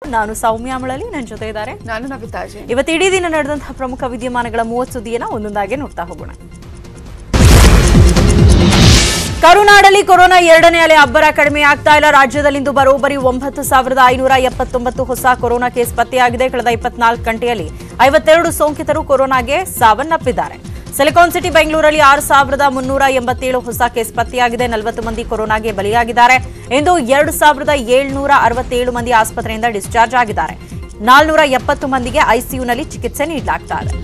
ನಾನು ಸೌಮ್ಯ ಮಳಲಿ ನನ್ನ ಜೊತೆ ಇದ್ದಾರೆ ನಾನು ನವಿತಾ ಜೈನ್ ಇವತ್ತು ಇಡೀ ದಿನ ನಡೆದಂತಹ ಪ್ರಮುಖ ವಿದ್ಯಮಾನಗಳ ಮೂವತ್ತು ಸುದ್ದಿಯನ್ನ ಒಂದೊಂದಾಗಿ ನೋಡ್ತಾ ಹೋಗೋಣ ಕರುನಾಡಲ್ಲಿ ಕೊರೋನಾ ಎರಡನೇ ಅಲೆ ಅಬ್ಬರ ಕಡಿಮೆ ಆಗ್ತಾ ಇಲ್ಲ ರಾಜ್ಯದಲ್ಲಿಂದು ಬರೋಬ್ಬರಿ ಒಂಬತ್ತು ಸಾವಿರದ ಐನೂರ ಎಪ್ಪತ್ತೊಂಬತ್ತು ಹೊಸ ಕೊರೋನಾ ಕೇಸ್ ಪತ್ತೆಯಾಗಿದೆ ಕಳೆದ ಇಪ್ಪತ್ನಾಲ್ಕು ಗಂಟೆಯಲ್ಲಿ ಐವತ್ತೆರಡು ಸೋಂಕಿತರು ಕೊರೋನಾಗೆ ಸಾವನ್ನಪ್ಪಿದ್ದಾರೆ ಸಿಲಿಕಾನ್ ಸಿಟಿ ಬೆಂಗಳೂರಲ್ಲಿ ಆರು ಸಾವಿರದ ಮುನ್ನೂರ ಎಂಬತ್ತೇಳು ಹೊಸ ಕೇಸ್ ಪತ್ತೆಯಾಗಿದೆ ನಲವತ್ತು ಮಂದಿ ಕೊರೋನಾಗೆ ಬಲಿಯಾಗಿದ್ದಾರೆ ಇಂದು ಎರಡು ಸಾವಿರದ ಏಳ್ನೂರ ಅರವತ್ತೇಳು ಮಂದಿ ಆಸ್ಪತ್ರೆಯಿಂದ ಡಿಸ್ಚಾರ್ಜ್ ಆಗಿದ್ದಾರೆ ನಾಲ್ನೂರ ಎಪ್ಪತ್ತು ಮಂದಿಗೆ ಐಸಿಯುನಲ್ಲಿ ಚಿಕಿತ್ಸೆ ನೀಡಲಾಗ್ತಾ ಇದೆ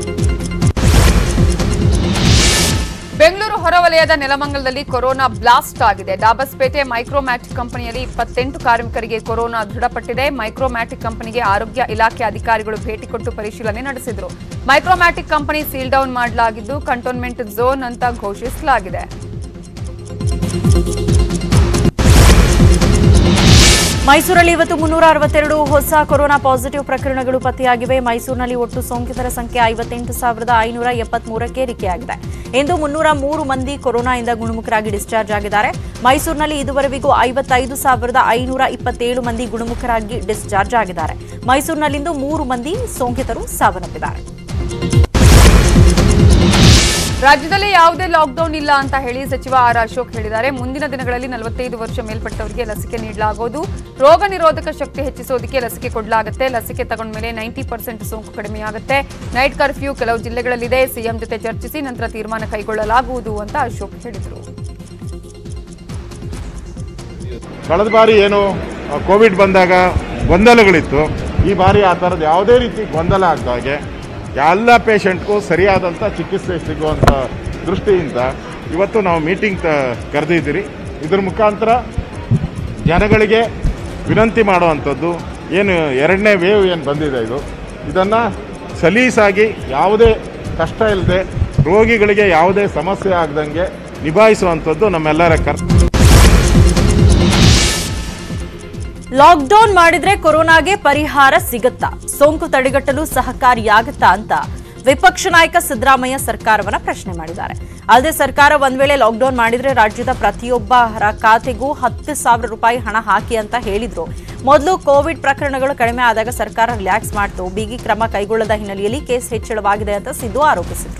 ಬೆಂಗಳೂರು ಹೊರವಲಯದ ನೆಲಮಂಗಲದಲ್ಲಿ ಕೊರೋನಾ ಬ್ಲಾಸ್ಟ್ ಆಗಿದೆ ಡಾಬಸ್ಪೇಟೆ ಮೈಕ್ರೋಮ್ಯಾಟಿಕ್ ಕಂಪನಿಯಲ್ಲಿ ಇಪ್ಪತ್ತೆಂಟು ಕಾರ್ಮಿಕರಿಗೆ ಕೊರೋನಾ ದೃಢಪಟ್ಟಿದೆ ಮೈಕ್ರೋಮ್ಯಾಟಿಕ್ ಕಂಪನಿಗೆ ಆರೋಗ್ಯ ಇಲಾಖೆ ಅಧಿಕಾರಿಗಳು ಭೇಟಿ ಕೊಟ್ಟು ಪರಿಶೀಲನೆ ನಡೆಸಿದರು ಮೈಕ್ರೋಮ್ಯಾಟಿಕ್ ಕಂಪನಿ ಸೀಲ್ ಡೌನ್ ಮಾಡಲಾಗಿದ್ದು ಕಂಟೋನ್ಮೆಂಟ್ ಝೋನ್ ಅಂತ ಘೋಷಿಸಲಾಗಿದೆ ಮೈಸೂರಲ್ಲಿ ಇವತ್ತು ಮುನ್ನೂರ ಅರವತ್ತೆರಡು ಹೊಸ ಕೊರೋನಾ ಪಾಸಿಟಿವ್ ಪ್ರಕರಣಗಳು ಪತ್ತೆಯಾಗಿವೆ ಮೈಸೂರಿನಲ್ಲಿ ಒಟ್ಟು ಸೋಂಕಿತರ ಸಂಖ್ಯೆ ಐವತ್ತೆಂಟು ಸಾವಿರದ ಐನೂರ ಎಪ್ಪತ್ಮೂರಕ್ಕೆ ಏರಿಕೆಯಾಗಿದೆ ಇಂದು ಮುನ್ನೂರ ಮೂರು ಮಂದಿ ಕೊರೋನಾದಿಂದ ಗುಣಮುಖರಾಗಿ ಡಿಸ್ಚಾರ್ಜ್ ಆಗಿದ್ದಾರೆ ಮೈಸೂರಿನಲ್ಲಿ ಇದುವರೆವಿಗೂ ಐವತ್ತೈದು ಸಾವಿರದ ಐನೂರ ಇಪ್ಪತ್ತೇಳು ಮಂದಿ ಗುಣಮುಖರಾಗಿ ಡಿಸ್ಚಾರ್ಜ್ ಆಗಿದ್ದಾರೆ ಮೈಸೂರಿನಲ್ಲಿಂದು ಮೂರು ಮಂದಿ ಸೋಂಕಿತರು ಸಾವನ್ನಪ್ಪಿದ್ದಾರೆ ರಾಜ್ಯದಲ್ಲಿ ಯಾವುದೇ ಲಾಕ್ಡೌನ್ ಇಲ್ಲ ಅಂತ ಹೇಳಿ ಸಚಿವ ಆರ್ ಅಶೋಕ್ ಹೇಳಿದ್ದಾರೆ ಮುಂದಿನ ದಿನಗಳಲ್ಲಿ ನಲವತ್ತೈದು ವರ್ಷ ಮೇಲ್ಪಟ್ಟವರಿಗೆ ಲಸಿಕೆ ನೀಡಲಾಗುವುದು ರೋಗ ನಿರೋಧಕ ಶಕ್ತಿ ಹೆಚ್ಚಿಸೋದಕ್ಕೆ ಲಸಿಕೆ ಕೊಡಲಾಗುತ್ತೆ ಲಸಿಕೆ ತಗೊಂಡ ಮೇಲೆ ನೈಂಟಿ ಪರ್ಸೆಂಟ್ ಸೋಂಕು ಕಡಿಮೆಯಾಗುತ್ತೆ ನೈಟ್ ಕರ್ಫ್ಯೂ ಕೆಲವು ಜಿಲ್ಲೆಗಳಲ್ಲಿದೆ ಸಿಎಂ ಜೊತೆ ಚರ್ಚಿಸಿ ನಂತರ ತೀರ್ಮಾನ ಕೈಗೊಳ್ಳಲಾಗುವುದು ಅಂತ ಅಶೋಕ್ ಹೇಳಿದರು ಕಳೆದ ಬಾರಿ ಏನು ಆ, ಕೋವಿಡ್ ಬಂದಾಗ ಗೊಂದಲಗಳಿತ್ತು ಈ ಬಾರಿ ಆ ಥರದ್ದು ಯಾವುದೇ ರೀತಿ ಗೊಂದಲ ಆಗದಾಗೆ ಎಲ್ಲ ಪೇಷಂಟ್ಗೂ ಸರಿಯಾದಂಥ ಚಿಕಿತ್ಸೆ ಸಿಗುವಂಥ ದೃಷ್ಟಿಯಿಂದ ಇವತ್ತು ನಾವು ಮೀಟಿಂಗ್ ಕರೆದಿದ್ದೀರಿ ಇದ್ರ ಮುಖಾಂತರ ಜನಗಳಿಗೆ ವಿನಂತಿ ಮಾಡುವಂಥದ್ದು ಏನು ಎರಡನೇ ವೇವ್ ಏನು ಬಂದಿದೆ ಇದು ಇದನ್ನು ಸಲೀಸಾಗಿ ಯಾವುದೇ ಕಷ್ಟ ಇಲ್ಲದೆ ರೋಗಿಗಳಿಗೆ ಯಾವುದೇ ಸಮಸ್ಯೆ ಆಗದಂಗೆ ನಿಭಾಯಿಸುವಂಥದ್ದು ನಮ್ಮೆಲ್ಲರ ಕರ್ತವ್ಯ ಲಾಕ್ಡೌನ್ ಮಾಡಿದ್ರೆ ಕೊರೋನಾಗೆ ಪರಿಹಾರ ಸಿಗುತ್ತಾ ಸೋಂಕು ತಡೆಗಟ್ಟಲು ಸಹಕಾರಿಯಾಗುತ್ತಾ ಅಂತ ವಿಪಕ್ಷ ನಾಯಕ ಸಿದ್ದರಾಮಯ್ಯ ಸರ್ಕಾರವನ್ನ ಪ್ರಶ್ನೆ ಮಾಡಿದ್ದಾರೆ ಅಲ್ಲದೆ ಸರ್ಕಾರ ಒಂದ್ ವೇಳೆ ಲಾಕ್ಡೌನ್ ಮಾಡಿದ್ರೆ ರಾಜ್ಯದ ಪ್ರತಿಯೊಬ್ಬರ ಖಾತೆಗೂ ಹತ್ತು ಸಾವಿರ ರೂಪಾಯಿ ಹಣ ಹಾಕಿ ಅಂತ ಹೇಳಿದ್ರು ಮೊದಲು ಕೋವಿಡ್ ಪ್ರಕರಣಗಳು ಕಡಿಮೆ ಆದಾಗ ಸರ್ಕಾರ ರಿಲ್ಯಾಕ್ಸ್ ಮಾಡ್ತು ಬಿಗಿ ಕ್ರಮ ಕೈಗೊಳ್ಳದ ಹಿನ್ನೆಲೆಯಲ್ಲಿ ಕೇಸ್ ಹೆಚ್ಚಳವಾಗಿದೆ ಅಂತ ಸಿದ್ದು ಆರೋಪಿಸಿದ್ರು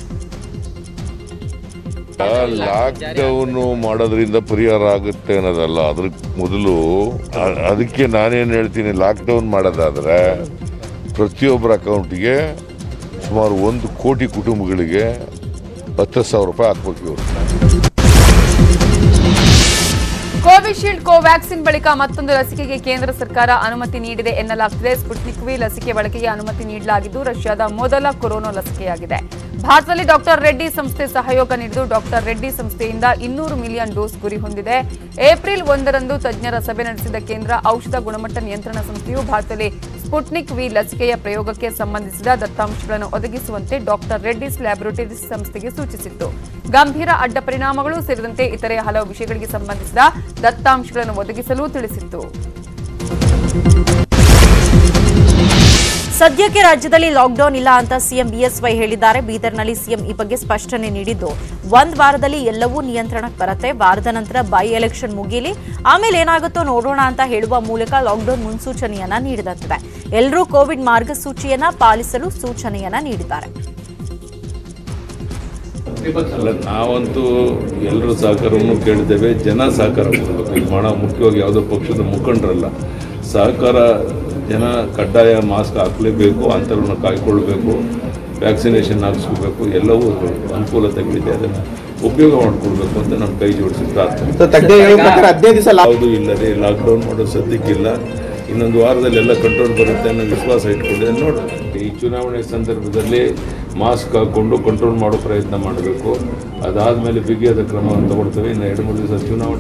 ಲಾಕ್ಡೌನ್ ಮಾಡೋದ್ರಿಂದ ಪರಿಹಾರ ಆಗುತ್ತೆ ಅನ್ನೋದಲ್ಲ ಅದ್ರ ಮೊದಲು ಅ- ಅದಕ್ಕೆ ನಾನೇನು ಹೇಳ್ತೀನಿ ಲಾಕ್ಡೌನ್ ಮಾಡೋದಾದ್ರೆ ಪ್ರತಿಯೊಬ್ಬರ ಅಕೌಂಟಿಗೆ ಸುಮಾರು ಒಂದು ಕೋಟಿ ಕುಟುಂಬಗಳಿಗೆ ಹತ್ತು ಸಾವಿರ ರೂಪಾಯಿ ಹಾಕ್ಬೇಕು ಇವರು ಕೋವಿಶೀಲ್ಡ್ ಕೋವ್ಯಾಕ್ಸಿನ್ ಬಳಿಕ ಮತ್ತೊಂದು ಲಸಿಕೆಗೆ ಕೇಂದ್ರ ಸರ್ಕಾರ ಅನುಮತಿ ನೀಡಿದೆ ಎನ್ನಲಾಗ್ತಿದೆ ಸ್ಪುಟ್ನಿಕ್ ವಿ ಲಸಿಕೆ ಬಳಕೆಗೆ ಅನುಮತಿ ನೀಡಲಾಗಿದ್ದು ರಷ್ಯಾದ ಮೊದಲ ಕೊರೋನಾ ಲಸಿಕೆಯಾಗಿದೆ ಭಾರತದಲ್ಲಿ ಡಾಕ್ಟರ್ ರೆಡ್ಡಿ ಸಂಸ್ಥೆ ಸಹಯೋಗ ನೀಡಿದ್ದು ಡಾಕ್ಟರ್ ರೆಡ್ಡಿ ಸಂಸ್ಥೆಯಿಂದ ಇನ್ನೂರು ಮಿಲಿಯನ್ ಡೋಸ್ ಗುರಿ ಹೊಂದಿದೆ ಏಪ್ರಿಲ್ ಒಂದರಂದು ತಜ್ಞರ ಸಭೆ ನಡೆಸಿದ ಕೇಂದ್ರ ಔಷಧ ಗುಣಮಟ್ಟ ನಿಯಂತ್ರಣ ಸಂಸ್ಥೆಯು ಭಾರತದಲ್ಲಿ ಸ್ಪುಟ್ನಿಕ್ ವಿ ಲಸಿಕೆಯ ಪ್ರಯೋಗಕ್ಕೆ ಸಂಬಂಧಿಸಿದ ದತ್ತಾಂಶಗಳನ್ನು ಒದಗಿಸುವಂತೆ ಡಾಕ್ಟರ್ ರೆಡ್ಡಿಸ್ ಲ್ಯಾಬೊರೇಟರೀಸ್ ಸಂಸ್ಥೆಗೆ ಸೂಚಿಸಿತ್ತು ಗಂಭೀರ ಅಡ್ಡ ಪರಿಣಾಮಗಳು ಸೇರಿದಂತೆ ಇತರೆ ಹಲವು ವಿಷಯಗಳಿಗೆ ಸಂಬಂಧಿಸಿದ ದತ್ತಾಂಶಗಳನ್ನು ಒದಗಿಸಲು ತಿಳಿಸಿತ್ತು ಸದ್ಯಕ್ಕೆ ರಾಜ್ಯದಲ್ಲಿ ಲಾಕ್ಡೌನ್ ಇಲ್ಲ ಅಂತ ಸಿಎಂ ಬಿಎಸ್ವೈ ಹೇಳಿದ್ದಾರೆ ಬೀದರ್ನಲ್ಲಿ ಸಿಎಂ ಈ ಬಗ್ಗೆ ಸ್ಪಷ್ಟನೆ ನೀಡಿದ್ದು ಒಂದ್ ವಾರದಲ್ಲಿ ಎಲ್ಲವೂ ನಿಯಂತ್ರಣಕ್ಕೆ ಬರುತ್ತೆ ವಾರದ ನಂತರ ಬೈ ಎಲೆಕ್ಷನ್ ಮುಗೀಲಿ ಆಮೇಲೆ ಏನಾಗುತ್ತೋ ನೋಡೋಣ ಅಂತ ಹೇಳುವ ಮೂಲಕ ಲಾಕ್ಡೌನ್ ಮುನ್ಸೂಚನೆಯನ್ನ ನೀಡಿದಂತಿದೆ ಎಲ್ಲರೂ ಕೋವಿಡ್ ಮಾರ್ಗಸೂಚಿಯನ್ನ ಪಾಲಿಸಲು ಸೂಚನೆಯನ್ನ ನೀಡಿದ್ದಾರೆ ಅಲ್ಲ ನಾವಂತೂ ಎಲ್ಲರೂ ಸಹಕಾರವನ್ನು ಕೇಳಿದ್ದೇವೆ ಜನ ಸಹಕಾರ ಕೊಡಬೇಕು ಇದು ಮಾಡೋ ಮುಖ್ಯವಾಗಿ ಯಾವುದೋ ಪಕ್ಷದ ಮುಖಂಡರಲ್ಲ ಸಹಕಾರ ಜನ ಕಡ್ಡಾಯ ಮಾಸ್ಕ್ ಹಾಕಲೇಬೇಕು ಅಂತರವನ್ನು ಕಾಯ್ಕೊಳ್ಬೇಕು ವ್ಯಾಕ್ಸಿನೇಷನ್ ಹಾಕಿಸ್ಕೋಬೇಕು ಎಲ್ಲವೂ ಅನುಕೂಲತೆಗಳಿದೆ ಅದನ್ನು ಉಪಯೋಗ ಮಾಡಿಕೊಳ್ಬೇಕು ಅಂತ ನಮ್ಮ ಕೈ ಜೋಡಿಸಿ ಪ್ರಾರ್ಥನೆ ಸೊ ತಜ್ಞರು ಹೇಳೋ ಪ್ರಕಾರ ಹದಿನೈದು ದಿವಸ ಲಾಕ್ ಯಾವುದು ಇಲ್ಲದೆ ಲಾಕ್ಡೌನ್ ಮಾಡೋ ಸದ್ಯಕ್ಕಿಲ್ಲ ಇನ್ನೊಂದು ವಾರದಲ್ಲಿ ಎಲ್ಲ ಕಂಟ್ರೋಲ್ ಬರುತ್ತೆ ಅನ್ನೋ ವಿಶ್ವಾಸ ಇಟ್ಕೊಂಡಿದೆ ನೋಡೋಣ ಈ ಚುನಾವಣೆ ಸಂದರ್ಭದಲ್ಲಿ ಮಾಸ್ಕ್ ಹಾಕ್ಕೊಂಡು ಕಂಟ್ರೋಲ್ ಮಾಡೋ ಪ್ರಯತ್ನ ಮಾಡಬೇಕು ಅದಾದಮೇಲೆ ಬಿಗಿಯಾದ ಕ್ರಮವನ್ನು ತಗೊಳ್ತೇವೆ ಇನ್ನು ಎರಡು ಮೂರು ದಿವಸ ಚುನಾವಣೆ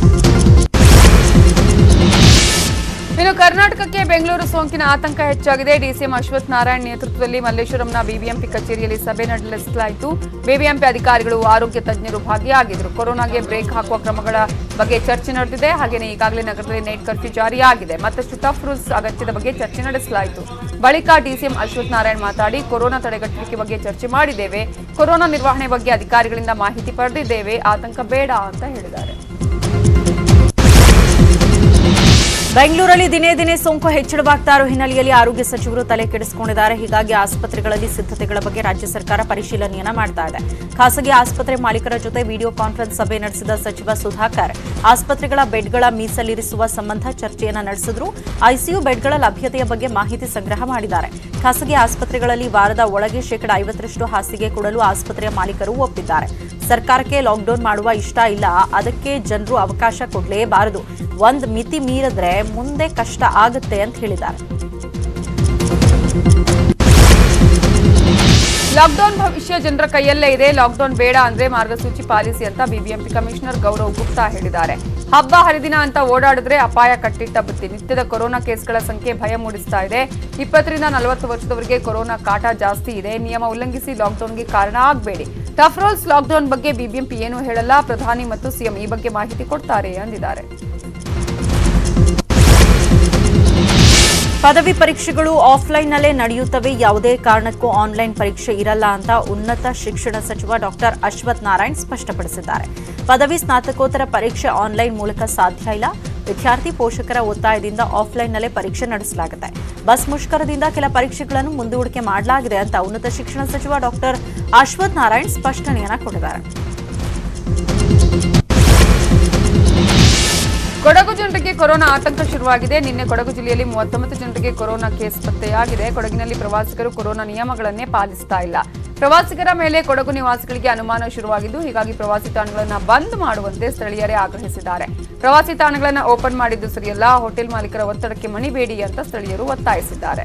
ಇನ್ನು ಕರ್ನಾಟಕಕ್ಕೆ ಬೆಂಗಳೂರು ಸೋಂಕಿನ ಆತಂಕ ಹೆಚ್ಚಾಗಿದೆ ಡಿಸಿಎಂ ಅಶ್ವಥ್ ನಾರಾಯಣ್ ನೇತೃತ್ವದಲ್ಲಿ ಮಲ್ಲೇಶ್ವರಂನ ಬಿಬಿಎಂಪಿ ಕಚೇರಿಯಲ್ಲಿ ಸಭೆ ನಡೆಸಲಾಯಿತು ಬಿಬಿಎಂಪಿ ಅಧಿಕಾರಿಗಳು ಆರೋಗ್ಯ ತಜ್ಞರು ಭಾಗಿಯಾಗಿದ್ದರು ಕೊರೋನಾಗೆ ಬ್ರೇಕ್ ಹಾಕುವ ಕ್ರಮಗಳ ಬಗ್ಗೆ ಚರ್ಚೆ ನಡೆದಿದೆ ಹಾಗೆಯೇ ಈಗಾಗಲೇ ನಗರದಲ್ಲಿ ನೈಟ್ ಕರ್ಫ್ಯೂ ಜಾರಿಯಾಗಿದೆ ಮತ್ತಷ್ಟು ಟಫ್ ರೂಲ್ಸ್ ಅಗತ್ಯದ ಬಗ್ಗೆ ಚರ್ಚೆ ನಡೆಸಲಾಯಿತು ಬಳಿಕ ಡಿಸಿಎಂ ಅಶ್ವಥ್ ನಾರಾಯಣ್ ಮಾತಾಡಿ ಕೊರೋನಾ ತಡೆಗಟ್ಟುವಿಕೆ ಬಗ್ಗೆ ಚರ್ಚೆ ಮಾಡಿದ್ದೇವೆ ಕೊರೋನಾ ನಿರ್ವಹಣೆ ಬಗ್ಗೆ ಅಧಿಕಾರಿಗಳಿಂದ ಮಾಹಿತಿ ಪಡೆದಿದ್ದೇವೆ ಆತಂಕ ಬೇಡ ಅಂತ ಹೇಳಿದ್ದಾರೆ ಬೆಂಗಳೂರಲ್ಲಿ ದಿನೇ ದಿನೇ ಸೋಂಕು ಹೆಚ್ಚಳವಾಗ್ತಾ ಇರೋ ಹಿನ್ನೆಲೆಯಲ್ಲಿ ಆರೋಗ್ಯ ಸಚಿವರು ತಲೆ ಕೆಡಿಸಿಕೊಂಡಿದ್ದಾರೆ ಹೀಗಾಗಿ ಆಸ್ಪತ್ರೆಗಳಲ್ಲಿ ಸಿದ್ಧತೆಗಳ ಬಗ್ಗೆ ರಾಜ್ಯ ಸರ್ಕಾರ ಪರಿಶೀಲನೆಯನ್ನ ಮಾಡ್ತಾ ಇದೆ ಖಾಸಗಿ ಆಸ್ಪತ್ರೆ ಮಾಲೀಕರ ಜೊತೆ ವಿಡಿಯೋ ಕಾನ್ಫರೆನ್ಸ್ ಸಭೆ ನಡೆಸಿದ ಸಚಿವ ಸುಧಾಕರ್ ಆಸ್ಪತ್ರೆಗಳ ಬೆಡ್ಗಳ ಮೀಸಲಿರಿಸುವ ಸಂಬಂಧ ಚರ್ಚೆಯನ್ನ ನಡೆಸಿದ್ರು ಐಸಿಯು ಬೆಡ್ಗಳ ಲಭ್ಯತೆಯ ಬಗ್ಗೆ ಮಾಹಿತಿ ಸಂಗ್ರಹ ಮಾಡಿದ್ದಾರೆ ಖಾಸಗಿ ಆಸ್ಪತ್ರೆಗಳಲ್ಲಿ ವಾರದ ಒಳಗೆ ಶೇಕಡಾ ಐವತ್ತರಷ್ಟು ಹಾಸಿಗೆ ಕೊಡಲು ಆಸ್ಪತ್ರೆಯ ಮಾಲೀಕರು ಒಪ್ಪಿದ್ದಾರೆ ಸರ್ಕಾರಕ್ಕೆ ಲಾಕ್ಡೌನ್ ಮಾಡುವ ಇಷ್ಟ ಇಲ್ಲ ಅದಕ್ಕೆ ಜನರು ಅವಕಾಶ ಕೊಡಲೇಬಾರದು ಒಂದ್ ಮಿತಿ ಮೀರಿದ್ರೆ ಮುಂದೆ ಕಷ್ಟ ಆಗುತ್ತೆ ಅಂತ ಹೇಳಿದ್ದಾರೆ ಲಾಕ್ಡೌನ್ ಭವಿಷ್ಯ ಜನರ ಕೈಯಲ್ಲೇ ಇದೆ ಲಾಕ್ಡೌನ್ ಬೇಡ ಅಂದ್ರೆ ಮಾರ್ಗಸೂಚಿ ಪಾಲಿಸಿ ಅಂತ ಬಿಬಿಎಂಪಿ ಕಮಿಷನರ್ ಗೌರವ್ ಗುಪ್ತಾ ಹೇಳಿದ್ದಾರೆ ಹಬ್ಬ ಹರಿದಿನ ಅಂತ ಓಡಾಡಿದ್ರೆ ಅಪಾಯ ಕಟ್ಟಿಟ್ಟ ಬುತ್ತಿ ನಿತ್ಯದ ಕೊರೋನಾ ಕೇಸ್ಗಳ ಸಂಖ್ಯೆ ಭಯ ಮೂಡಿಸ್ತಾ ಇದೆ ಇಪ್ಪತ್ತರಿಂದ ನಲವತ್ತು ವರ್ಷದವರೆಗೆ ಕೊರೋನಾ ಕಾಟ ಜಾಸ್ತಿ ಇದೆ ನಿಯಮ ಉಲ್ಲಂಘಿಸಿ ಲಾಕ್ಡೌನ್ಗೆ ಕಾರಣ ಆಗಬೇಡಿ ಟಫ್ ರೂಲ್ಸ್ ಲಾಕ್ಡೌನ್ ಬಗ್ಗೆ ಬಿಬಿಎಂಪಿ ಏನೂ ಹೇಳಲ್ಲ ಪ್ರಧಾನಿ ಮತ್ತು ಸಿಎಂ ಈ ಬಗ್ಗೆ ಮಾಹಿತಿ ಕೊಡ್ತಾರೆ ಅಂದಿದ್ದಾರೆ ಪದವಿ ಪರೀಕ್ಷೆಗಳು ಆಫ್ಲೈನ್ನಲ್ಲೇ ನಡೆಯುತ್ತವೆ ಯಾವುದೇ ಕಾರಣಕ್ಕೂ ಆನ್ಲೈನ್ ಪರೀಕ್ಷೆ ಇರಲ್ಲ ಅಂತ ಉನ್ನತ ಶಿಕ್ಷಣ ಸಚಿವ ಡಾಕ್ಟರ್ ಅಶ್ವಥ್ ನಾರಾಯಣ್ ಸ್ಪಷ್ಟಪಡಿಸಿದ್ದಾರೆ ಪದವಿ ಸ್ನಾತಕೋತ್ತರ ಪರೀಕ್ಷೆ ಆನ್ಲೈನ್ ಮೂಲಕ ಸಾಧ್ಯ ಇಲ್ಲ ವಿದ್ಯಾರ್ಥಿ ಪೋಷಕರ ಒತ್ತಾಯದಿಂದ ಆಫ್ಲೈನ್ನಲ್ಲೇ ಪರೀಕ್ಷೆ ನಡೆಸಲಾಗುತ್ತೆ ಬಸ್ ಮುಷ್ಕರದಿಂದ ಕೆಲ ಪರೀಕ್ಷೆಗಳನ್ನು ಮುಂದೂಡಿಕೆ ಮಾಡಲಾಗಿದೆ ಅಂತ ಉನ್ನತ ಶಿಕ್ಷಣ ಸಚಿವ ಡಾಕ್ಟರ್ ಅಶ್ವಥ್ ನಾರಾಯಣ್ ಸ್ಪಷ್ಟನೆಯನ್ನ ಕೊಟ್ಟಿದ್ದಾರೆ ಕೊಡಗು ಜನರಿಗೆ ಕೊರೋನಾ ಆತಂಕ ಶುರುವಾಗಿದೆ ನಿನ್ನೆ ಕೊಡಗು ಜಿಲ್ಲೆಯಲ್ಲಿ ಮೂವತ್ತೊಂಬತ್ತು ಜನರಿಗೆ ಕೊರೋನಾ ಕೇಸ್ ಪತ್ತೆಯಾಗಿದೆ ಕೊಡಗಿನಲ್ಲಿ ಪ್ರವಾಸಿಗರು ಕೊರೋನಾ ನಿಯಮಗಳನ್ನೇ ಪಾಲಿಸ್ತಾ ಇಲ್ಲ ಪ್ರವಾಸಿಗರ ಮೇಲೆ ಕೊಡಗು ನಿವಾಸಿಗಳಿಗೆ ಅನುಮಾನ ಶುರುವಾಗಿದ್ದು ಹೀಗಾಗಿ ಪ್ರವಾಸಿ ತಾಣಗಳನ್ನು ಬಂದ್ ಮಾಡುವಂತೆ ಸ್ಥಳೀಯರೇ ಆಗ್ರಹಿಸಿದ್ದಾರೆ ಪ್ರವಾಸಿ ತಾಣಗಳನ್ನು ಓಪನ್ ಮಾಡಿದ್ದು ಸರಿಯಲ್ಲ ಹೋಟೆಲ್ ಮಾಲೀಕರ ಒತ್ತಡಕ್ಕೆ ಮಣಿಬೇಡಿ ಅಂತ ಸ್ಥಳೀಯರು ಒತ್ತಾಯಿಸಿದ್ದಾರೆ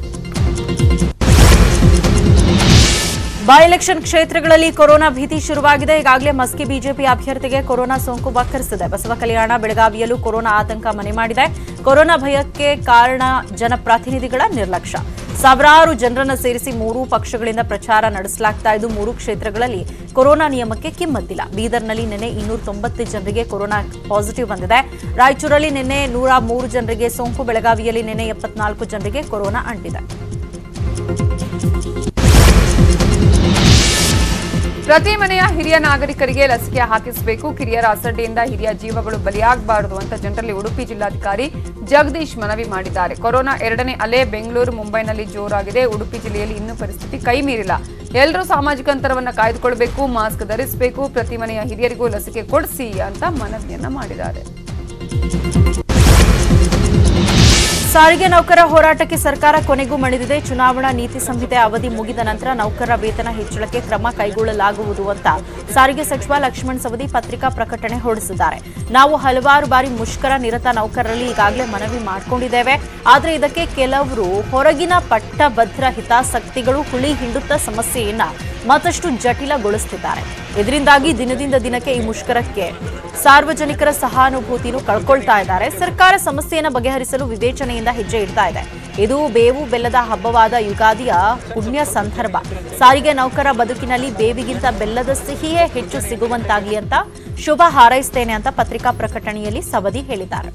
ಬೈ ಎಲೆಕ್ಷನ್ ಕ್ಷೇತ್ರಗಳಲ್ಲಿ ಕೊರೋನಾ ಭೀತಿ ಶುರುವಾಗಿದೆ ಈಗಾಗಲೇ ಮಸ್ಕಿ ಬಿಜೆಪಿ ಅಭ್ಯರ್ಥಿಗೆ ಕೊರೋನಾ ಸೋಂಕು ವಕ್ಕರಿಸಿದೆ ಬಸವ ಕಲ್ಯಾಣ ಬೆಳಗಾವಿಯಲ್ಲೂ ಕೊರೋನಾ ಆತಂಕ ಮನೆ ಮಾಡಿದೆ ಕೊರೋನಾ ಭಯಕ್ಕೆ ಕಾರಣ ಜನಪ್ರತಿನಿಧಿಗಳ ನಿರ್ಲಕ್ಷ್ಯ ಸಾವಿರಾರು ಜನರನ್ನ ಸೇರಿಸಿ ಮೂರೂ ಪಕ್ಷಗಳಿಂದ ಪ್ರಚಾರ ನಡೆಸಲಾಗ್ತಾ ಇದ್ದು ಮೂರು ಕ್ಷೇತ್ರಗಳಲ್ಲಿ ಕೊರೋನಾ ನಿಯಮಕ್ಕೆ ಕಿಮ್ಮತ್ತಿಲ್ಲ ಬೀದರ್ನಲ್ಲಿ ನಿನ್ನೆ ಇನ್ನೂರ ತೊಂಬತ್ತು ಜನರಿಗೆ ಕೊರೋನಾ ಪಾಸಿಟಿವ್ ಬಂದಿದೆ ರಾಯಚೂರಲ್ಲಿ ನಿನ್ನೆ ನೂರ ಮೂರು ಜನರಿಗೆ ಸೋಂಕು ಬೆಳಗಾವಿಯಲ್ಲಿ ನಿನ್ನೆ ಎಪ್ಪತ್ನಾಲ್ಕು ಜನರಿಗೆ ಕೊರೋನಾ ಅಂಟಿದೆ ಪ್ರತಿ ಮನೆಯ ಹಿರಿಯ ನಾಗರಿಕರಿಗೆ ಲಸಿಕೆ ಹಾಕಿಸಬೇಕು ಕಿರಿಯರ ಅಸಡ್ಡೆಯಿಂದ ಹಿರಿಯ ಜೀವಗಳು ಬಲಿಯಾಗಬಾರದು ಅಂತ ಜನರಲ್ಲಿ ಉಡುಪಿ ಜಿಲ್ಲಾಧಿಕಾರಿ ಜಗದೀಶ್ ಮನವಿ ಮಾಡಿದ್ದಾರೆ ಕೊರೋನಾ ಎರಡನೇ ಅಲೆ ಬೆಂಗಳೂರು ಮುಂಬೈನಲ್ಲಿ ಜೋರಾಗಿದೆ ಉಡುಪಿ ಜಿಲ್ಲೆಯಲ್ಲಿ ಇನ್ನೂ ಪರಿಸ್ಥಿತಿ ಕೈ ಮೀರಿಲ್ಲ ಎಲ್ಲರೂ ಸಾಮಾಜಿಕ ಅಂತರವನ್ನ ಕಾಯ್ದುಕೊಳ್ಬೇಕು ಮಾಸ್ಕ್ ಧರಿಸಬೇಕು ಪ್ರತಿ ಮನೆಯ ಹಿರಿಯರಿಗೂ ಲಸಿಕೆ ಕೊಡಿಸಿ ಅಂತ ಮನವಿಯನ್ನ ಮಾಡಿದ್ದಾರೆ ಸಾರಿಗೆ ನೌಕರ ಹೋರಾಟಕ್ಕೆ ಸರ್ಕಾರ ಕೊನೆಗೂ ಮಣಿದಿದೆ ಚುನಾವಣಾ ನೀತಿ ಸಂಹಿತೆ ಅವಧಿ ಮುಗಿದ ನಂತರ ನೌಕರರ ವೇತನ ಹೆಚ್ಚಳಕ್ಕೆ ಕ್ರಮ ಕೈಗೊಳ್ಳಲಾಗುವುದು ಅಂತ ಸಾರಿಗೆ ಸಚಿವ ಲಕ್ಷ್ಮಣ್ ಸವದಿ ಪತ್ರಿಕಾ ಪ್ರಕಟಣೆ ಹೊರಡಿಸಿದ್ದಾರೆ ನಾವು ಹಲವಾರು ಬಾರಿ ಮುಷ್ಕರ ನಿರತ ನೌಕರರಲ್ಲಿ ಈಗಾಗಲೇ ಮನವಿ ಮಾಡಿಕೊಂಡಿದ್ದೇವೆ ಆದರೆ ಇದಕ್ಕೆ ಕೆಲವರು ಹೊರಗಿನ ಪಟ್ಟಭದ್ರ ಹಿತಾಸಕ್ತಿಗಳು ಹುಳಿ ಹಿಂಡುತ್ತ ಸಮಸ್ಯೆಯನ್ನ ಮತ್ತಷ್ಟು ಜಟಿಲಗೊಳಿಸುತ್ತಿದ್ದಾರೆ ಇದರಿಂದಾಗಿ ದಿನದಿಂದ ದಿನಕ್ಕೆ ಈ ಮುಷ್ಕರಕ್ಕೆ ಸಾರ್ವಜನಿಕರ ಸಹಾನುಭೂತಿನೂ ಕಳ್ಕೊಳ್ತಾ ಇದ್ದಾರೆ ಸರ್ಕಾರ ಸಮಸ್ಯೆಯನ್ನು ಬಗೆಹರಿಸಲು ವಿವೇಚನೆಯಿಂದ ಹೆಜ್ಜೆ ಇಡ್ತಾ ಇದೆ ಇದು ಬೇವು ಬೆಲ್ಲದ ಹಬ್ಬವಾದ ಯುಗಾದಿಯ ಪುಣ್ಯ ಸಂದರ್ಭ ಸಾರಿಗೆ ನೌಕರ ಬದುಕಿನಲ್ಲಿ ಬೇವಿಗಿಂತ ಬೆಲ್ಲದ ಸಿಹಿಯೇ ಹೆಚ್ಚು ಸಿಗುವಂತಾಗಿ ಅಂತ ಶುಭ ಹಾರೈಸ್ತೇನೆ ಅಂತ ಪತ್ರಿಕಾ ಪ್ರಕಟಣೆಯಲ್ಲಿ ಸವದಿ ಹೇಳಿದ್ದಾರೆ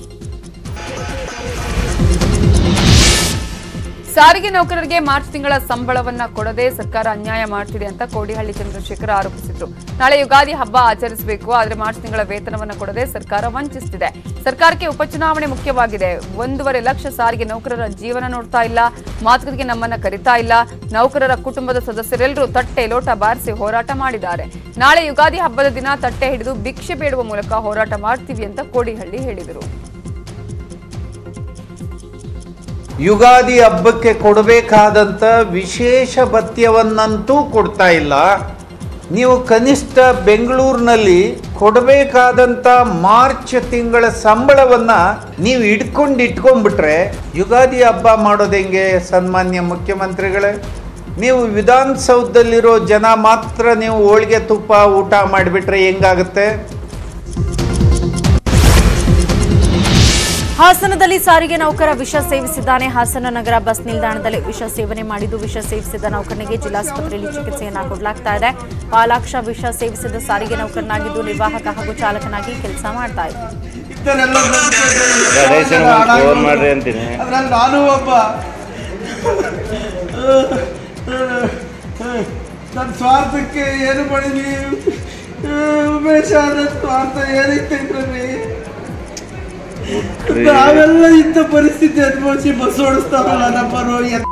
ಸಾರಿಗೆ ನೌಕರರಿಗೆ ಮಾರ್ಚ್ ತಿಂಗಳ ಸಂಬಳವನ್ನ ಕೊಡದೆ ಸರ್ಕಾರ ಅನ್ಯಾಯ ಮಾಡ್ತಿದೆ ಅಂತ ಕೋಡಿಹಳ್ಳಿ ಚಂದ್ರಶೇಖರ್ ಆರೋಪಿಸಿದ್ರು ನಾಳೆ ಯುಗಾದಿ ಹಬ್ಬ ಆಚರಿಸಬೇಕು ಆದ್ರೆ ಮಾರ್ಚ್ ತಿಂಗಳ ವೇತನವನ್ನ ಕೊಡದೆ ಸರ್ಕಾರ ವಂಚಿಸುತ್ತಿದೆ ಸರ್ಕಾರಕ್ಕೆ ಉಪಚುನಾವಣೆ ಮುಖ್ಯವಾಗಿದೆ ಒಂದೂವರೆ ಲಕ್ಷ ಸಾರಿಗೆ ನೌಕರರ ಜೀವನ ನೋಡ್ತಾ ಇಲ್ಲ ಮಾತುಕತೆಗೆ ನಮ್ಮನ್ನ ಕರಿತಾ ಇಲ್ಲ ನೌಕರರ ಕುಟುಂಬದ ಸದಸ್ಯರೆಲ್ಲರೂ ತಟ್ಟೆ ಲೋಟ ಬಾರಿಸಿ ಹೋರಾಟ ಮಾಡಿದ್ದಾರೆ ನಾಳೆ ಯುಗಾದಿ ಹಬ್ಬದ ದಿನ ತಟ್ಟೆ ಹಿಡಿದು ಭಿಕ್ಷೆ ಬೇಡುವ ಮೂಲಕ ಹೋರಾಟ ಮಾಡ್ತೀವಿ ಅಂತ ಕೋಡಿಹಳ್ಳಿ ಹೇಳಿದರು ಯುಗಾದಿ ಹಬ್ಬಕ್ಕೆ ಕೊಡಬೇಕಾದಂಥ ವಿಶೇಷ ಭತ್ಯವನ್ನಂತೂ ಕೊಡ್ತಾ ಇಲ್ಲ ನೀವು ಕನಿಷ್ಠ ಬೆಂಗಳೂರಿನಲ್ಲಿ ಕೊಡಬೇಕಾದಂಥ ಮಾರ್ಚ್ ತಿಂಗಳ ಸಂಬಳವನ್ನು ನೀವು ಇಟ್ಕೊಂಡು ಇಟ್ಕೊಂಡ್ಬಿಟ್ರೆ ಯುಗಾದಿ ಹಬ್ಬ ಮಾಡೋದು ಹೆಂಗೆ ಸನ್ಮಾನ್ಯ ಮುಖ್ಯಮಂತ್ರಿಗಳೇ ನೀವು ವಿಧಾನಸೌಧದಲ್ಲಿರೋ ಜನ ಮಾತ್ರ ನೀವು ಹೋಳಿಗೆ ತುಪ್ಪ ಊಟ ಮಾಡಿಬಿಟ್ರೆ ಹೆಂಗಾಗುತ್ತೆ ಹಾಸನದಲ್ಲಿ ಸಾರಿಗೆ ನೌಕರ ವಿಷ ಸೇವಿಸಿದ್ದಾನೆ ಹಾಸನ ನಗರ ಬಸ್ ನಿಲ್ದಾಣದಲ್ಲಿ ವಿಷ ಸೇವನೆ ಮಾಡಿದ್ದು ವಿಷ ಸೇವಿಸಿದ ನೌಕರನಿಗೆ ಜಿಲ್ಲಾಸ್ಪತ್ರೆಯಲ್ಲಿ ಚಿಕಿತ್ಸೆಯನ್ನ ಕೊಡಲಾಗ್ತಾ ಇದೆ ಪಾಲಾಕ್ಷ ವಿಷ ಸೇವಿಸಿದ ಸಾರಿಗೆ ನೌಕರನಾಗಿದ್ದು ನಿರ್ವಾಹಕ ಹಾಗೂ ಚಾಲಕನಾಗಿ ಕೆಲಸ ಮಾಡ್ತಾ ಇದ್ದ ಫೋನ್ ಮಾಡ್ರಿ ಅಂತೀನಿ ಅದ್ರಲ್ಲಿ ನಾನು ಒಬ್ಬ ನನ್ನ ಸ್ವಾರ್ಥಕ್ಕೆ ಏನು ಮಾಡಿದ್ವಿ ಉಮೇಶ ನನ್ನ ಸ್ವಾರ್ಥ ಏನೈತೆ ಇದ್ರಲ್ಲಿ ಹುಟ್ರಿ ನಾವೆಲ್ಲ ಇಂಥ ಪರಿಸ್ಥಿತಿ ಅನುಭವಿಸಿ ಬಸ್ ಓಡಿಸ್ತಾವಲ್ಲ ನಮ್ಮನ್ನು ಎತ್ತ-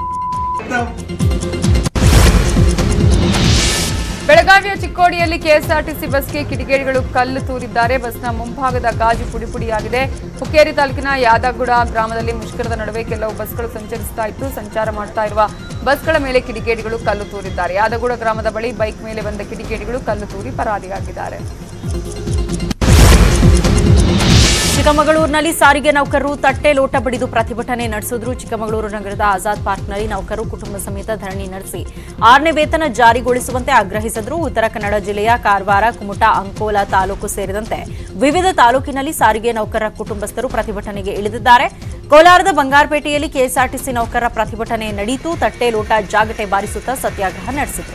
ಬೆಳಗಾವಿಯ ಚಿಕ್ಕೋಡಿಯಲ್ಲಿ ಕೆಎಸ್ಆರ್ಟಿಸಿ ಬಸ್ಗೆ ಕಿಡಿಗೇಡಿಗಳು ಕಲ್ಲು ತೂರಿದ್ದಾರೆ ಬಸ್ನ ಮುಂಭಾಗದ ಗಾಜು ಪುಡಿ ಪುಡಿಯಾಗಿದೆ ಹುಕ್ಕೇರಿ ತಾಲೂಕಿನ ಯಾದಗುಡ ಗ್ರಾಮದಲ್ಲಿ ಮುಷ್ಕರದ ನಡುವೆ ಕೆಲವು ಬಸ್ಗಳು ಸಂಚರಿಸ್ತಾ ಇತ್ತು ಸಂಚಾರ ಮಾಡ್ತಾ ಇರುವ ಬಸ್ಗಳ ಮೇಲೆ ಕಿಡಿಗೇಡಿಗಳು ಕಲ್ಲು ತೂರಿದ್ದಾರೆ ಯಾದಗುಡ ಗ್ರಾಮದ ಬಳಿ ಬೈಕ್ ಮೇಲೆ ಬಂದ ಕಿಡಿಗೇಡಿಗಳು ಕಲ್ಲು ತೂರಿ ಪರಾರಿಯಾಗಿದ್ದಾರೆ ಚಿಕ್ಕಮಗಳೂರಿನಲ್ಲಿ ಸಾರಿಗೆ ನೌಕರರು ತಟ್ಟೆ ಲೋಟ ಬಡಿದು ಪ್ರತಿಭಟನೆ ನಡೆಸಿದ್ರು ಚಿಕ್ಕಮಗಳೂರು ನಗರದ ಆಜಾದ್ ಪಾರ್ಕ್ನಲ್ಲಿ ನೌಕರರು ಕುಟುಂಬ ಸಮೇತ ಧರಣಿ ನಡೆಸಿ ಆರನೇ ವೇತನ ಜಾರಿಗೊಳಿಸುವಂತೆ ಆಗ್ರಹಿಸಿದ್ರು ಉತ್ತರ ಕನ್ನಡ ಜಿಲ್ಲೆಯ ಕಾರವಾರ ಕುಮಟಾ ಅಂಕೋಲಾ ತಾಲೂಕು ಸೇರಿದಂತೆ ವಿವಿಧ ತಾಲೂಕಿನಲ್ಲಿ ಸಾರಿಗೆ ನೌಕರರ ಕುಟುಂಬಸ್ಥರು ಪ್ರತಿಭಟನೆಗೆ ಇಳಿದಿದ್ದಾರೆ ಕೋಲಾರದ ಬಂಗಾರಪೇಟೆಯಲ್ಲಿ ಕೆಎಸ್ಆರ್ಟಿಸಿ ನೌಕರರ ಪ್ರತಿಭಟನೆ ನಡೆಯಿತು ತಟ್ಟೆ ಲೋಟ ಜಾಗಟೆ ಬಾರಿಸುತ್ತಾ ಸತ್ಯಾಗ್ರಹ ನಡೆಸಿದರು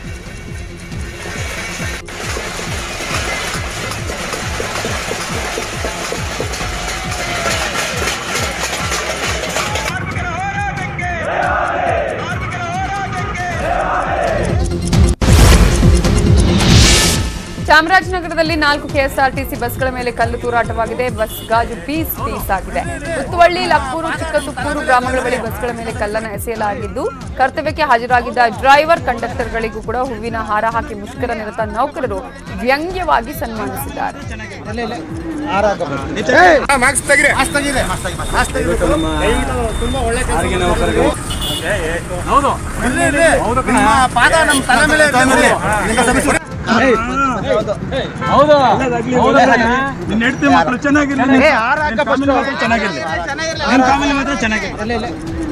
ಚಾಮರಾಜನಗರದಲ್ಲಿ ನಾಲ್ಕು ಕೆಎಸ್ಆರ್ಟಿಸಿ ಬಸ್ಗಳ ಮೇಲೆ ಕಲ್ಲು ತೂರಾಟವಾಗಿದೆ ಬಸ್ ಗಾಜು ಪೀಸ್ ಪೀಸ್ ಆಗಿದೆ ಉತ್ತುವಳ್ಳಿ ಲಕ್ಕೂರು ಚಿಕ್ಕಸುತ್ತೂರು ಗ್ರಾಮಗಳ ಬಳಿ ಬಸ್ಗಳ ಮೇಲೆ ಕಲ್ಲನ್ನು ಎಸೆಯಲಾಗಿದ್ದು ಕರ್ತವ್ಯಕ್ಕೆ ಹಾಜರಾಗಿದ್ದ ಡ್ರೈವರ್ ಕಂಡಕ್ಟರ್ಗಳಿಗೂ ಕೂಡ ಹೂವಿನ ಹಾರ ಹಾಕಿ ಮುಷ್ಕರ ನಿರತ ನೌಕರರು ವ್ಯಂಗ್ಯವಾಗಿ ಸನ್ಮಾನಿಸಿದ್ದಾರೆ ನಿನ್ನ ಹೆಂಡ್ತಿ ಮಕ್ಳು ಚೆನ್ನಾಗಿರ್ಲಿ ನಿನ್ family ಮಾತ್ರ ಚೆನ್ನಾಗಿರ್ಲಿ ನಿನ್ family ಮಾತ್ರ ಚೆನ್ನಾಗಿರ್ಲಿ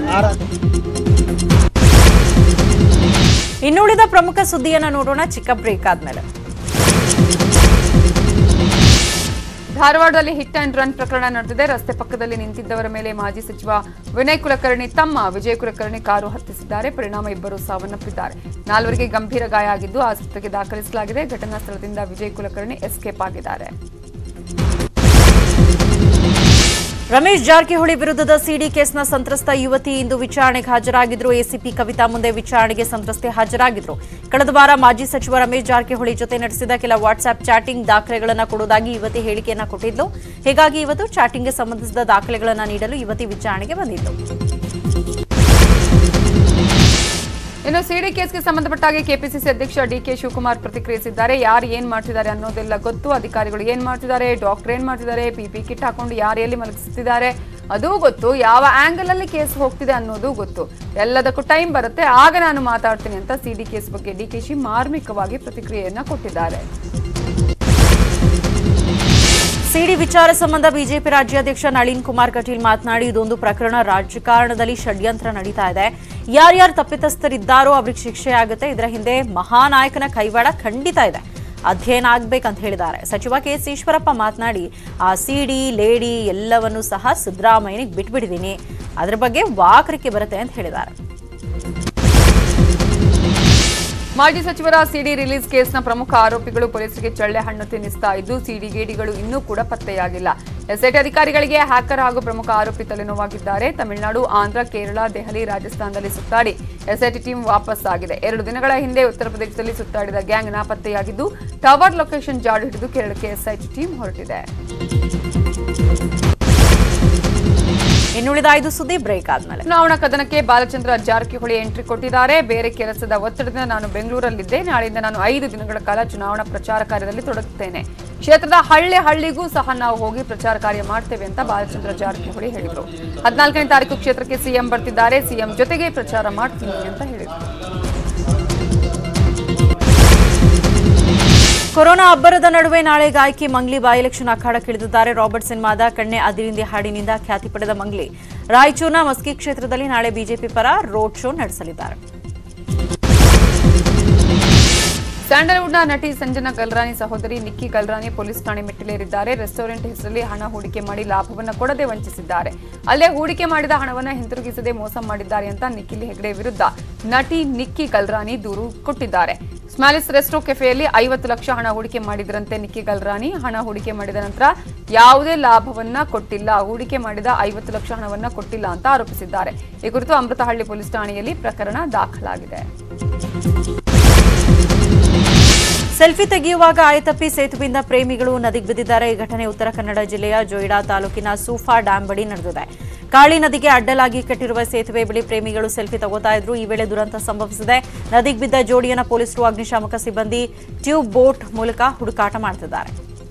ಇನ್ನುಳಿದ ಪ್ರಮುಖ ಸುದ್ದಿಯನ್ನು ನೋಡೋಣ ಚಿಕ್ಕ ಬ್ರೇಕ್ ಆದ್ಮೇಲೆ ಧಾರವಾಡದಲ್ಲಿ ಹಿಟ್ ಅಂಡ್ ರನ್ ಪ್ರಕರಣ ನಡೆದಿದೆ ರಸ್ತೆ ಪಕ್ಕದಲ್ಲಿ ನಿಂತಿದ್ದವರ ಮೇಲೆ ಮಾಜಿ ಸಚಿವ ವಿನಯ್ ಕುಲಕರ್ಣಿ ತಮ್ಮ ವಿಜಯ್ ಕುಲಕರ್ಣಿ ಕಾರು ಹತ್ತಿಸಿದ್ದಾರೆ ಪರಿಣಾಮ ಇಬ್ಬರು ಸಾವನ್ನಪ್ಪಿದ್ದಾರೆ ನಾಲ್ವರಿಗೆ ಗಂಭೀರ ಗಾಯ ಆಗಿದ್ದು ಆಸ್ಪತ್ರೆಗೆ ದಾಖಲಿಸಲಾಗಿದೆ ಘಟನಾ ಸ್ಥಳದಿಂದ ವಿಜಯ್ ಕುಲಕರ್ಣಿ ಎಸ್ಕೇಪ್ ಆಗಿದ್ದಾರೆ ರಮೇಶ್ ಜಾರಕಿಹೊಳಿ ವಿರುದ್ಧದ ಸಿಡಿ ಕೇಸ್ನ ಸಂತ್ರಸ್ತ ಯುವತಿ ಇಂದು ವಿಚಾರಣೆಗೆ ಹಾಜರಾಗಿದ್ರು ಎಸಿಪಿ ಕವಿತಾ ಮುಂದೆ ವಿಚಾರಣೆಗೆ ಸಂತ್ರಸ್ತೆ ಹಾಜರಾಗಿದ್ರು ಕಳೆದ ವಾರ ಮಾಜಿ ಸಚಿವ ರಮೇಶ್ ಜಾರಕಿಹೊಳಿ ಜೊತೆ ನಡೆಸಿದ ಕೆಲ ವಾಟ್ಸ್ಆಪ್ ಚಾಟಿಂಗ್ ದಾಖಲೆಗಳನ್ನು ಕೊಡುವುದಾಗಿ ಯುವತಿ ಹೇಳಿಕೆಯನ್ನ ಕೊಟ್ಟಿದ್ಲು ಹೀಗಾಗಿ ಇವತ್ತು ಚಾಟಿಂಗ್ಗೆ ಸಂಬಂಧಿಸಿದ ದಾಖಲೆಗಳನ್ನು ನೀಡಲು ಯುವತಿ ವಿಚಾರಣೆಗೆ ಬಂದಿದ್ದು ಇನ್ನು ಸಿಡಿ ಕೇಸ್ಗೆ ಸಂಬಂಧಪಟ್ಟ ಹಾಗೆ ಕೆಪಿಸಿಸಿ ಅಧ್ಯಕ್ಷ ಡಿಕೆ ಶಿವಕುಮಾರ್ ಪ್ರತಿಕ್ರಿಯಿಸಿದ್ದಾರೆ ಯಾರು ಏನ್ ಮಾಡ್ತಿದ್ದಾರೆ ಅನ್ನೋದೆಲ್ಲ ಗೊತ್ತು ಅಧಿಕಾರಿಗಳು ಏನ್ ಮಾಡ್ತಿದ್ದಾರೆ ಡಾಕ್ಟರ್ ಏನ್ ಮಾಡ್ತಿದ್ದಾರೆ ಪಿಪಿ ಕಿಟ್ ಹಾಕೊಂಡು ಯಾರು ಎಲ್ಲಿ ಮಲಗಿಸ್ತಿದ್ದಾರೆ ಅದೂ ಗೊತ್ತು ಯಾವ ಆಂಗಲ್ ಅಲ್ಲಿ ಕೇಸ್ ಹೋಗ್ತಿದೆ ಅನ್ನೋದು ಗೊತ್ತು ಎಲ್ಲದಕ್ಕೂ ಟೈಮ್ ಬರುತ್ತೆ ಆಗ ನಾನು ಮಾತಾಡ್ತೀನಿ ಅಂತ ಸಿಡಿ ಕೇಸ್ ಬಗ್ಗೆ ಡಿಕೆಶಿ ಮಾರ್ಮಿಕವಾಗಿ ಪ್ರತಿಕ್ರಿಯೆಯನ್ನ ಕೊಟ್ಟಿದ್ದಾರೆ ಸಿಡಿ ವಿಚಾರ ಸಂಬಂಧ ಬಿಜೆಪಿ ರಾಜ್ಯಾಧ್ಯಕ್ಷ ನಳಿನ್ ಕುಮಾರ್ ಕಟೀಲ್ ಮಾತನಾಡಿ ಇದೊಂದು ಪ್ರಕರಣ ರಾಜಕಾರಣದಲ್ಲಿ ಷಡ್ಯಂತ್ರ ನಡೀತಾ ಇದೆ ಯಾರ್ಯಾರು ತಪ್ಪಿತಸ್ಥರಿದ್ದಾರೋ ಅವ್ರಿಗೆ ಶಿಕ್ಷೆ ಆಗುತ್ತೆ ಇದರ ಹಿಂದೆ ಮಹಾನಾಯಕನ ಕೈವಾಡ ಖಂಡಿತ ಇದೆ ಅಧ್ಯಯನ ಆಗ್ಬೇಕಂತ ಹೇಳಿದ್ದಾರೆ ಸಚಿವ ಕೆ ಎಸ್ ಈಶ್ವರಪ್ಪ ಮಾತನಾಡಿ ಆ ಸಿಡಿ ಲೇಡಿ ಎಲ್ಲವನ್ನೂ ಸಹ ಸಿದ್ದರಾಮಯ್ಯನಿಗೆ ಬಿಟ್ಬಿಟ್ಟಿದ್ದೀನಿ ಅದ್ರ ಬಗ್ಗೆ ವಾಕರಿಕೆ ಬರುತ್ತೆ ಅಂತ ಹೇಳಿದ್ದಾರೆ ಮಾಜಿ ಸಚಿವರ ಸಿಡಿ ರಿಲೀಸ್ ಕೇಸ್ನ ಪ್ರಮುಖ ಆರೋಪಿಗಳು ಪೊಲೀಸರಿಗೆ ಚಳ್ಳೆ ಹಣ್ಣು ತಿನ್ನಿಸ್ತಾ ಇದ್ದು ಸಿಡಿ ಗೇಡಿಗಳು ಇನ್ನೂ ಕೂಡ ಪತ್ತೆಯಾಗಿಲ್ಲ ಎಸ್ಐಟಿ ಅಧಿಕಾರಿಗಳಿಗೆ ಹ್ಯಾಕರ್ ಹಾಗೂ ಪ್ರಮುಖ ಆರೋಪಿ ತಲೆನೋವಾಗಿದ್ದಾರೆ ತಮಿಳುನಾಡು ಆಂಧ್ರ ಕೇರಳ ದೆಹಲಿ ರಾಜಸ್ಥಾನದಲ್ಲಿ ಸುತ್ತಾಡಿ ಎಸ್ಐಟಿ ಟೀಮ್ ವಾಪಸ್ ಆಗಿದೆ ಎರಡು ದಿನಗಳ ಹಿಂದೆ ಉತ್ತರ ಪ್ರದೇಶದಲ್ಲಿ ಸುತ್ತಾಡಿದ ಗ್ಯಾಂಗ್ ನಾಪತ್ತೆಯಾಗಿದ್ದು ಟವರ್ ಲೊಕೇಶನ್ ಜಾಡು ಹಿಡಿದು ಕೇರಳಕ್ಕೆ ಎಸ್ಐಟಿ ಟೀಮ್ ಹೊರಟಿದೆ ಇನ್ನುಳಿದ ಐದು ಸುದ್ದಿ ಬ್ರೇಕ್ ಆದ್ಮೇಲೆ ಚುನಾವಣಾ ಕದನಕ್ಕೆ ಬಾಲಚಂದ್ರ ಜಾರಕಿಹೊಳಿ ಎಂಟ್ರಿ ಕೊಟ್ಟಿದ್ದಾರೆ ಬೇರೆ ಕೆಲಸದ ಒತ್ತಡದಿಂದ ನಾನು ಬೆಂಗಳೂರಲ್ಲಿದ್ದೆ ನಾಳೆಯಿಂದ ನಾನು ಐದು ದಿನಗಳ ಕಾಲ ಚುನಾವಣಾ ಪ್ರಚಾರ ಕಾರ್ಯದಲ್ಲಿ ತೊಡಗುತ್ತೇನೆ ಕ್ಷೇತ್ರದ ಹಳ್ಳಿ ಹಳ್ಳಿಗೂ ಸಹ ನಾವು ಹೋಗಿ ಪ್ರಚಾರ ಕಾರ್ಯ ಮಾಡ್ತೇವೆ ಅಂತ ಬಾಲಚಂದ್ರ ಜಾರಕಿಹೊಳಿ ಹೇಳಿದರು ಹದಿನಾಲ್ಕನೇ ತಾರೀಕು ಕ್ಷೇತ್ರಕ್ಕೆ ಸಿಎಂ ಬರ್ತಿದ್ದಾರೆ ಸಿಎಂ ಜೊತೆಗೆ ಪ್ರಚಾರ ಮಾಡ್ತೀನಿ ಅಂತ ಹೇಳಿದರು ಕೊರೋನಾ ಅಬ್ಬರದ ನಡುವೆ ನಾಳೆ ಗಾಯಕಿ ಮಂಗ್ಲಿ ಬೈ ಎಲೆಕ್ಷನ್ ಅಖಾಡಕ್ಕಿಳಿದಿದ್ದಾರೆ ರಾಬರ್ಟ್ ಸಿನಿಮಾದ ಕಣ್ಣೆ ಅದಿರಿಂದಿ ಹಾಡಿನಿಂದ ಖ್ಯಾತಿ ಪಡೆದ ಮಂಗ್ಲಿ ರಾಯಚೂರಿನ ಮಸ್ಕಿ ಕ್ಷೇತ್ರದಲ್ಲಿ ನಾಳೆ ಬಿಜೆಪಿ ಪರ ರೋಡ್ ಶೋ ನಡೆಸಲಿದ್ದಾರೆ ಸ್ಯಾಂಡಲ್ವುಡ್ನ ನಟಿ ಸಂಜನಾ ಗಲ್ರಾನಿ ಸಹೋದರಿ ನಿಕ್ಕಿ ಗಲ್ರಾನಿ ಪೊಲೀಸ್ ಠಾಣೆ ಮೆಟ್ಟಿಲೇರಿದ್ದಾರೆ ರೆಸ್ಟೋರೆಂಟ್ ಹೆಸರಲ್ಲಿ ಹಣ ಹೂಡಿಕೆ ಮಾಡಿ ಲಾಭವನ್ನು ಕೊಡದೆ ವಂಚಿಸಿದ್ದಾರೆ ಅಲ್ಲೇ ಹೂಡಿಕೆ ಮಾಡಿದ ಹಣವನ್ನು ಹಿಂತಿರುಗಿಸದೆ ಮೋಸ ಮಾಡಿದ್ದಾರೆ ಅಂತ ನಿಖಿಲ್ ಹೆಗ್ಡೆ ವಿರುದ್ಧ ನಟಿ ನಿಕ್ಕಿ ಗಲ್ರಾನಿ ದೂರು ಕೊಟ್ಟಿದ್ದಾರೆ ಸ್ಮ್ಯಾಲಿಸ್ ರೆಸ್ಟೋ ಕೆಫೆಯಲ್ಲಿ ಐವತ್ತು ಲಕ್ಷ ಹಣ ಹೂಡಿಕೆ ಮಾಡಿದ್ರಂತೆ ನಿಕ್ಕಿ ಗಲ್ರಾನಿ ಹಣ ಹೂಡಿಕೆ ಮಾಡಿದ ನಂತರ ಯಾವುದೇ ಲಾಭವನ್ನ ಕೊಟ್ಟಿಲ್ಲ ಹೂಡಿಕೆ ಮಾಡಿದ ಐವತ್ತು ಲಕ್ಷ ಹಣವನ್ನ ಕೊಟ್ಟಿಲ್ಲ ಅಂತ ಆರೋಪಿಸಿದ್ದಾರೆ ಈ ಕುರಿತು ಅಮೃತಹಳ್ಳಿ ಪೊಲೀಸ್ ಠಾಣೆಯಲ್ಲಿ ಪ್ರಕರಣ ದಾಖಲಾಗಿದೆ ಸೆಲ್ಫಿ ತೆಗೆಯುವಾಗ ಆಯತಪ್ಪಿ ಸೇತುವೆಯಿಂದ ಪ್ರೇಮಿಗಳು ನದಿಗೆ ಬಿದ್ದಿದ್ದಾರೆ ಈ ಘಟನೆ ಉತ್ತರ ಕನ್ನಡ ಜಿಲ್ಲೆಯ ಜೊಯ್ಡಾ ತಾಲೂಕಿನ ಸೂಫಾ ಡ್ಯಾಂ ಬಳಿ ನಡೆದಿದೆ ಕಾಳಿ ನದಿಗೆ ಅಡ್ಡಲಾಗಿ ಕಟ್ಟಿರುವ ಸೇತುವೆ ಬಳಿ ಪ್ರೇಮಿಗಳು ಸೆಲ್ಫಿ ತಗೋತಾ ಇದ್ರು ಈ ವೇಳೆ ದುರಂತ ಸಂಭವಿಸಿದೆ ನದಿಗೆ ಬಿದ್ದ ಜೋಡಿಯನ್ನ ಪೊಲೀಸರು ಅಗ್ನಿಶಾಮಕ ಸಿಬ್ಬಂದಿ ಟ್ಯೂಬ್ ಬೋಟ್ ಮೂಲಕ ಹುಡುಕಾಟ ಮಾಡ್ತಿದ್ದಾರೆ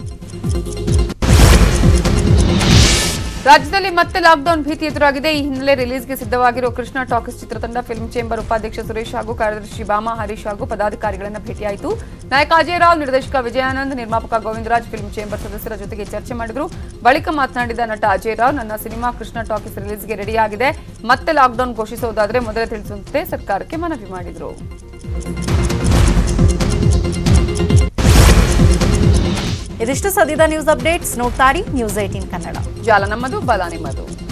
ರಾಜ್ಯದಲ್ಲಿ ಮತ್ತೆ ಲಾಕ್ಡೌನ್ ಭೀತಿ ಎದುರಾಗಿದೆ ಈ ಹಿನ್ನೆಲೆ ರಿಲೀಸ್ಗೆ ಸಿದ್ಧವಾಗಿರುವ ಕೃಷ್ಣ ಟಾಕೀಸ್ ಚಿತ್ರತಂಡ ಫಿಲ್ಮ್ ಚೇಂಬರ್ ಉಪಾಧ್ಯಕ್ಷ ಸುರೇಶ್ ಹಾಗೂ ಕಾರ್ಯದರ್ಶಿ ಬಾಮಾ ಹರೀಶ್ ಹಾಗೂ ಪದಾಧಿಕಾರಿಗಳನ್ನ ಭೇಟಿಯಾಯಿತು ನಾಯಕ ಅಜಯ್ ರಾವ್ ನಿರ್ದೇಶಕ ವಿಜಯಾನಂದ್ ನಿರ್ಮಾಪಕ ಗೋವಿಂದರಾಜ್ ಫಿಲ್ಮ್ ಚೇಂಬರ್ ಸದಸ್ಯರ ಜೊತೆಗೆ ಚರ್ಚೆ ಮಾಡಿದ್ರು ಬಳಿಕ ಮಾತನಾಡಿದ ನಟ ಅಜಯ್ ರಾವ್ ನನ್ನ ಸಿನಿಮಾ ಕೃಷ್ಣ ಟಾಕೀಸ್ ರಿಲೀಸ್ಗೆ ರೆಡಿಯಾಗಿದೆ ಮತ್ತೆ ಲಾಕ್ಡೌನ್ ಘೋಷಿಸುವುದಾದರೆ ಮೊದಲೇ ತಿಳಿಸುವಂತೆ ಸರ್ಕಾರಕ್ಕೆ ಮನವಿ ಮಾಡಿದರು ಇದಿಷ್ಟು ಸದ್ಯದ ನ್ಯೂಸ್ ಅಪ್ಡೇಟ್ಸ್ ನೋಡ್ತಾರಿ ನ್ಯೂಸ್ ಏಟೀನ್ ಕನ್ನಡ ಜಾಲ ನಮ್ಮದು ಬಲ ನಿಮ್ಮದು